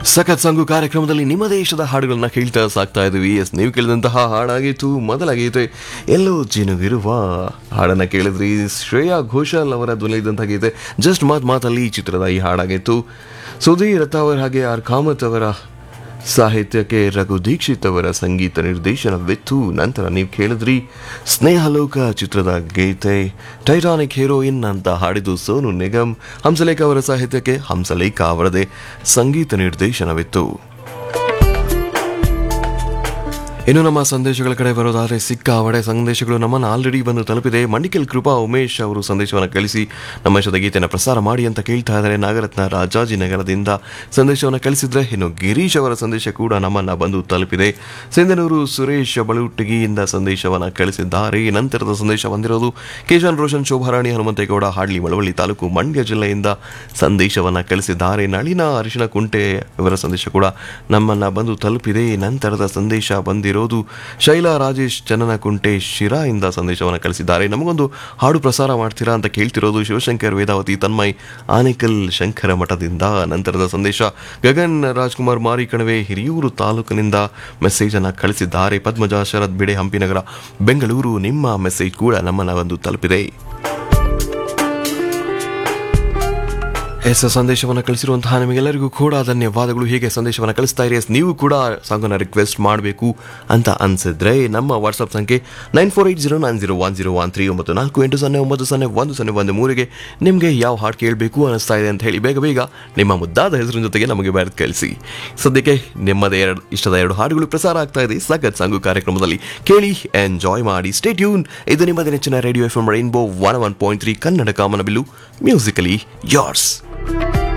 ಸಖತ್ ಸಂಗು ಕಾರ್ಯಕ್ರಮದಲ್ಲಿ ನಿಮ್ಮ ದೇಶದ ಹಾಡುಗಳನ್ನ ಕೇಳ್ತಾ ಸಾಕ್ತಾ ಇದ್ವಿ ಎಸ್ ನೀವು ಕೇಳಿದಂತಹ ಹಾಡಾಗಿತ್ತು ಮೊದಲ ಗೀತೆ ಎಲ್ಲೋ ಜಿನುಗಿರುವ ಹಾಡನ್ನ ಕೇಳಿದ್ರಿ ಶ್ರೇಯಾ ಘೋಷಾಲ್ ಅವರ ಧ್ವನಿದಂತಹ ಗೀತೆ ಜಸ್ಟ್ ಮಾತ್ ಮಾತಲ್ಲಿ ಈ ಚಿತ್ರದ ಈ ಹಾಡಾಗಿತ್ತು ಸುಧೀರ್ ರಥಾವರ್ ಹಾಗೆ ಆರ್ ಕಾಮತ್ ಅವರ ಸಾಹಿತ್ಯಕ್ಕೆ ರಘು ದೀಕ್ಷಿತ್ ಅವರ ಸಂಗೀತ ನಿರ್ದೇಶನವಿತ್ತು ನಂತರ ನೀವು ಕೇಳಿದ್ರಿ ಸ್ನೇಹಲೋಕ ಚಿತ್ರದ ಗೀತೆ ಟೈಟಾನಿಕ್ ಹೀರೋಯಿನ್ ಅಂತ ಹಾಡಿದು ಸೋನು ನಿಗಮ್ ಹಂಸಲೇಖ ಅವರ ಸಾಹಿತ್ಯಕ್ಕೆ ಹಂಸಲೇಖ ಅವರದೇ ಸಂಗೀತ ನಿರ್ದೇಶನವಿತ್ತು ಇನ್ನು ನಮ್ಮ ಸಂದೇಶಗಳ ಕಡೆ ಬರೋದಾದ್ರೆ ಸಿಕ್ಕಾವಡೆ ಸಂದೇಶಗಳು ನಮ್ಮನ್ನು ಆಲ್ರೆಡಿ ಬಂದು ತಲುಪಿದೆ ಮಂಡಿಕಲ್ ಕೃಪಾ ಉಮೇಶ್ ಅವರು ಸಂದೇಶವನ್ನು ಕಳಿಸಿ ನಮ್ಮ ಇಷ್ಟದ ಗೀತೆಯನ್ನು ಪ್ರಸಾರ ಮಾಡಿ ಅಂತ ಕೇಳ್ತಾ ಇದ್ದಾರೆ ನಾಗರತ್ನ ರಾಜಾಜಿನಗರದಿಂದ ಸಂದೇಶವನ್ನು ಕಳಿಸಿದ್ರೆ ಇನ್ನು ಗಿರೀಶ್ ಅವರ ಸಂದೇಶ ಕೂಡ ನಮ್ಮನ್ನ ಬಂದು ತಲುಪಿದೆ ಸಿಂಧನೂರು ಸುರೇಶ್ ಬಳುಟಗಿಯಿಂದ ಸಂದೇಶವನ್ನು ಕಳಿಸಿದ್ದಾರೆ ನಂತರದ ಸಂದೇಶ ಬಂದಿರೋದು ಕೇಶನ್ ರೋಷನ್ ಶೋಭಾರಾಣಿ ಹನುಮಂತೇಗೌಡ ಹಾಡ್ಲಿ ಮಳವಳ್ಳಿ ತಾಲೂಕು ಮಂಡ್ಯ ಜಿಲ್ಲೆಯಿಂದ ಸಂದೇಶವನ್ನು ಕಳಿಸಿದ್ದಾರೆ ನಳಿನ ಅರಿಶಿನ ಕುಂಟೆ ಇವರ ಸಂದೇಶ ಕೂಡ ನಮ್ಮನ್ನ ಬಂದು ತಲುಪಿದೆ ನಂತರದ ಸಂದೇಶ ಬಂದಿರೋದು ಶೈಲಾ ರಾಜೇಶ್ ಚನ್ನನಕುಂಟೆ ಶಿರಾ ಇಂದ ಸಂದೇಶವನ್ನು ಕಳಿಸಿದ್ದಾರೆ ನಮಗೊಂದು ಹಾಡು ಪ್ರಸಾರ ಮಾಡ್ತೀರಾ ಅಂತ ಕೇಳ್ತಿರೋದು ಶಿವಶಂಕರ್ ವೇದಾವತಿ ತನ್ಮಯ್ ಆನೇಕಲ್ ಶಂಕರ ಮಠದಿಂದ ನಂತರದ ಸಂದೇಶ ಗಗನ್ ರಾಜ್ಕುಮಾರ್ ಮಾರಿ ಕಣವೆ ಹಿರಿಯೂರು ತಾಲೂಕಿನಿಂದ ಮೆಸೇಜ್ ಅನ್ನ ಕಳಿಸಿದ್ದಾರೆ ಪದ್ಮಜ ಶರತ್ ಬಿಡೆ ಹಂಪಿನಗರ ಬೆಂಗಳೂರು ನಿಮ್ಮ ಮೆಸೇಜ್ ಕೂಡ ನಮ್ಮನ್ನ ಒಂದು ತಲುಪಿದೆ ಎಸ್ ಸಂದೇಶವನ್ನು ಕಳಿಸಿರುವಂತಹ ನಿಮಗೆಲ್ಲರಿಗೂ ಕೂಡ ಧನ್ಯವಾದಗಳು ಹೀಗೆ ಸಂದೇಶವನ್ನು ಕಳಿಸ್ತಾ ಇರಿ ಎಸ್ ನೀವು ಕೂಡ ಸಾಂಗನ್ನು ರಿಕ್ವೆಸ್ಟ್ ಮಾಡಬೇಕು ಅಂತ ಅನ್ಸಿದ್ರೆ ನಮ್ಮ ವಾಟ್ಸಪ್ ಸಂಖ್ಯೆ nine four eight zero nine zero one zero one three ಒಂಬತ್ತು ನಾಲ್ಕು ಎಂಟು ಸೊನ್ನೆ ಒಂಬತ್ತು ಸೊನ್ನೆ ಒಂದು ಸೊನ್ನೆ ಒಂದು ಮೂರಿಗೆ ನಿಮಗೆ ಯಾವ ಹಾಡು ಕೇಳಬೇಕು ಅನಿಸ್ತಾ ಇದೆ ಅಂತ ಹೇಳಿ ಬೇಗ ಬೇಗ ನಿಮ್ಮ ಮುದ್ದಾದ ಹೆಸರಿನ ಜೊತೆಗೆ ನಮಗೆ ಬರೆದು ಕಳಿಸಿ ಸದ್ಯಕ್ಕೆ ನಿಮ್ಮದೇ ಎರಡು ಇಷ್ಟದ ಎರಡು ಹಾಡುಗಳು ಪ್ರಸಾರ ಆಗ್ತಾ ಇದೆ ಸಖತ್ ಸಾಂಗು ಕಾರ್ಯಕ್ರಮದಲ್ಲಿ ಕೇಳಿ ಎಂಜಾಯ್ ಮಾಡಿ ಸ್ಟೇ ಟ್ಯೂನ್ ಇದು ನಿಮ್ಮ ನೆಚ್ಚಿನ radio F M rainbow one one point three Kannada Kamanabillu musically ಯಾರ್ಸ್